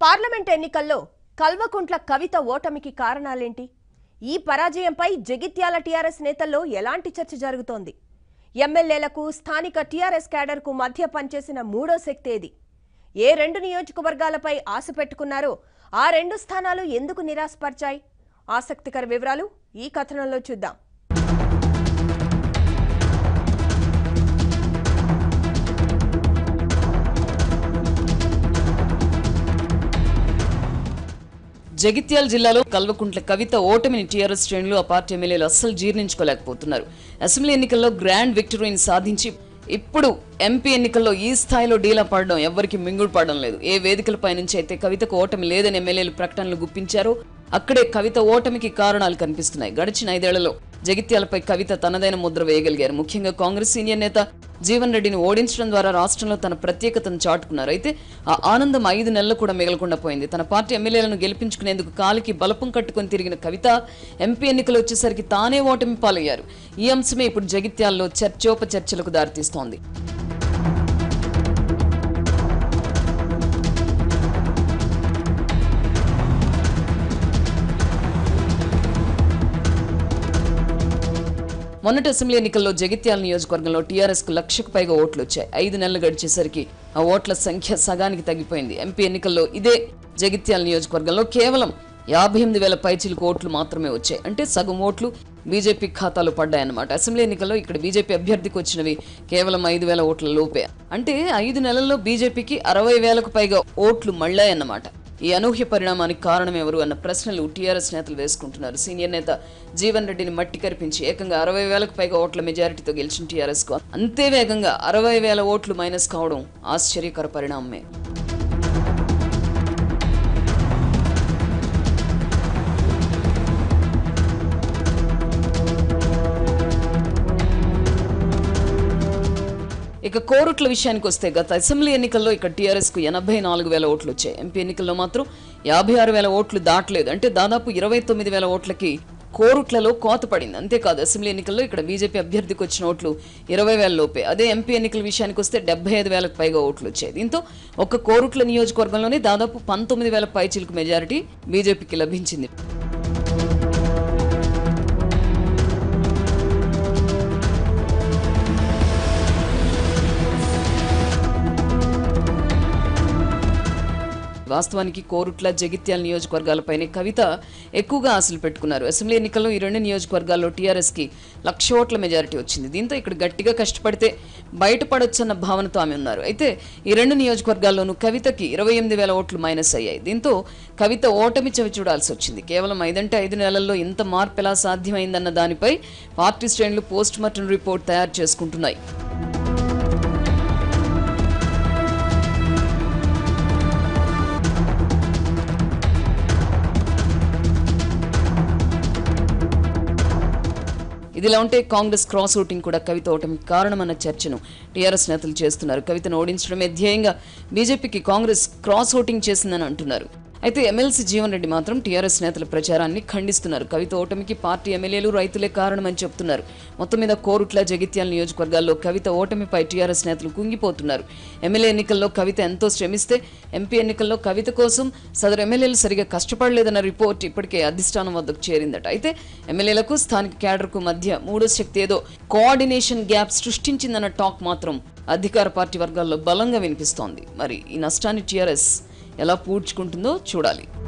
parliament ఎన్నికల్లో కల్వకుంట్ల కవిత ఓటమికి కారణాలేంటి ఈ పరాజయంపై జగిత్యాల టీఆర్ఎస్ నేతల్లో ఎలాంటి చర్చ జరుగుతోంది ఎమ్మెల్యేలకు స్థానిక టీఆర్ఎస్ క్యాడర్కు మధ్య పనిచేసిన మూడో శక్తి ఏది ఏ రెండు నియోజకవర్గాలపై ఆశ పెట్టుకున్నారో ఆ రెండు స్థానాలు ఎందుకు నిరాశపరిచాయి ఆసక్తికర వివరాలు ఈ కథనంలో చూద్దాం జగిత్యాల జిల్లాలో కల్వకుంట్ల కవిత ఓటమిని టీఆర్ఎస్ శ్రేణులు ఆ పార్టీ ఎమ్మెల్యేలు అస్సలు జీర్ణించుకోలేకపోతున్నారు అసెంబ్లీ ఎన్నికల్లో గ్రాండ్ విక్టరీని సాధించి ఇప్పుడు ఎంపీ ఎన్నికల్లో ఈ స్థాయిలో డీలా పడడం ఎవ్వరికి మింగుడు పడడం లేదు ఏ వేదికలపై నుంచి అయితే కవితకు ఓటమి లేదని ఎమ్మెల్యేలు ప్రకటనలు గుప్పించారో అక్కడే కవిత ఓటమికి కారణాలు కనిపిస్తున్నాయి గడిచిన ఐదేళ్లలో జగిత్యాలపై కవిత తనదైన ముద్ర వేయగలిగారు ముఖ్యంగా కాంగ్రెస్ సీనియర్ నేత జీవన్ రెడ్డిని ఓడించడం ద్వారా రాష్ట్రంలో తన ప్రత్యేకతను చాటుకున్నారు అయితే ఆ ఆనందం ఐదు నెలలు కూడా మిగలకుండా పోయింది తన పార్టీ ఎమ్మెల్యేలను గెలిపించుకునేందుకు కాలికి బలపం కట్టుకొని తిరిగిన కవిత ఎంపీ ఎన్నికలు వచ్చేసరికి తానే ఓటమి పాలయ్యారు ఈ అంశమే ఇప్పుడు జగిత్యాల్లో చర్చోపచర్చలకు దారితీస్తోంది మొన్నటి అసెంబ్లీ ఎన్నికల్లో జగిత్యాల నియోజకవర్గంలో టీఆర్ఎస్ కు లక్షకు పైగా ఓట్లు వచ్చాయి ఐదు నెలలు గడిచేసరికి ఆ ఓట్ల సంఖ్య సగానికి తగ్గిపోయింది ఎంపీ ఎన్నికల్లో ఇదే జగిత్యాల నియోజకవర్గంలో కేవలం యాభై ఎనిమిది వేల పైచిలకు ఓట్లు మాత్రమే వచ్చాయి అంటే సగం ఓట్లు బీజేపీ ఖాతాలో పడ్డాయన్నమాట అసెంబ్లీ ఎన్నికల్లో ఇక్కడ బీజేపీ అభ్యర్థికి వచ్చినవి కేవలం ఐదు వేల ఓట్ల లోపే అంటే ఐదు నెలల్లో బీజేపీకి అరవై వేలకు పైగా ఓట్లు మళ్ళాయన్నమాట ఈ అనూహ్య పరిణామానికి కారణం ఎవరు అన్న ప్రశ్నలు టీఆర్ఎస్ నేతలు వేసుకుంటున్నారు సీనియర్ నేత జీవన్ రెడ్డిని మట్టి కరిపించి ఏకంగా అరవై వేలకు పైగా ఓట్ల మెజారిటీతో గెలిచిన టీఆర్ఎస్ కు అంతే వేగంగా అరవై వేల ఓట్లు మైనస్ కావడం ఆశ్చర్యకర పరిణామమే ఇక కోరుట్ల విషయానికి వస్తే గత అసెంబ్లీ ఎన్నికల్లో ఇక్కడ టీఆర్ఎస్ కు ఎనభై నాలుగు వేల ఓట్లు వచ్చాయి ఎంపీ ఎన్నికల్లో మాత్రం యాభై ఆరు వేల ఓట్లు దాటలేదు అంటే దాదాపు ఇరవై తొమ్మిది వేల ఓట్లకి కోరుట్లలో కోత పడింది అంతేకాదు అసెంబ్లీ ఎన్నికల్లో ఇక్కడ బీజేపీ అభ్యర్థికి వచ్చిన ఓట్లు ఇరవై వేల లోపే అదే ఎంపీ ఎన్నికల విషయానికి వస్తే డెబ్బై ఐదు వేలకు పైగా ఓట్లు వచ్చాయి దీంతో ఒక్క కోరుట్ల నియోజకవర్గంలోనే దాదాపు పంతొమ్మిది వేల పైచిలకు మెజారిటీ బీజేపీకి లభించింది వాస్తవానికి కోరుట్ల జగిత్యాల నియోజకవర్గాలపైనే కవిత ఎక్కువగా ఆశలు పెట్టుకున్నారు అసెంబ్లీ ఎన్నికల్లో ఈ రెండు నియోజకవర్గాల్లో టీఆర్ఎస్కి లక్ష ఓట్ల మెజారిటీ వచ్చింది దీంతో ఇక్కడ గట్టిగా కష్టపడితే బయటపడొచ్చన్న భావనతో ఆమె ఉన్నారు అయితే ఈ రెండు నియోజకవర్గాల్లోనూ కవితకి ఇరవై ఎనిమిది వేల ఓట్లు మైనస్ అయ్యాయి దీంతో కవిత ఓటమి చవి చూడాల్సి వచ్చింది కేవలం ఐదంటే ఐదు నెలల్లో ఇంత మార్పు ఎలా సాధ్యమైందన్న దానిపై పార్టీ శ్రేణులు పోస్ట్ మార్టం రిపోర్ట్ తయారు చేసుకుంటున్నాయి ఇదిలా ఉంటే కాంగ్రెస్ క్రాస్ ఓటింగ్ కూడా కవిత ఓటమికి కారణమన్న చర్చను టీఆర్ఎస్ నేతలు చేస్తున్నారు కవితను ఓడించడమే ధ్యేయంగా బీజేపీకి కాంగ్రెస్ క్రాస్ ఓటింగ్ చేసిందని అంటున్నారు అయితే ఎమ్మెల్సీ జీవన్ రెడ్డి మాత్రం టీఆర్ఎస్ నేతల ప్రచారాన్ని ఖండిస్తున్నారు కవిత ఓటమికి పార్టీ ఎమ్మెల్యేలు రైతులే కారణమని చెప్తున్నారు మొత్తం మీద కోరుట్ల జగిత్యాల నియోజకవర్గాల్లో కవిత ఓటమిపై టీఆర్ఎస్ నేతలు కుంగిపోతున్నారు ఎమ్మెల్యే ఎన్నికల్లో కవిత ఎంతో శ్రమిస్తే ఎంపీ ఎన్నికల్లో కవిత కోసం సదరు ఎమ్మెల్యేలు సరిగా కష్టపడలేదన్న రిపోర్ట్ ఇప్పటికే అధిష్టానం వద్దకు చేరిందట అయితే ఎమ్మెల్యేలకు స్థానిక క్యాడర్కు మధ్య మూడో శక్తి ఏదో కోఆర్డినేషన్ గ్యాప్ సృష్టించిందన్న టాక్ మాత్రం అధికార పార్టీ వర్గాల్లో బలంగా వినిపిస్తోంది మరి ఈ నష్టాన్ని టీఆర్ఎస్ ఎలా పూడ్చుకుంటుందో చూడాలి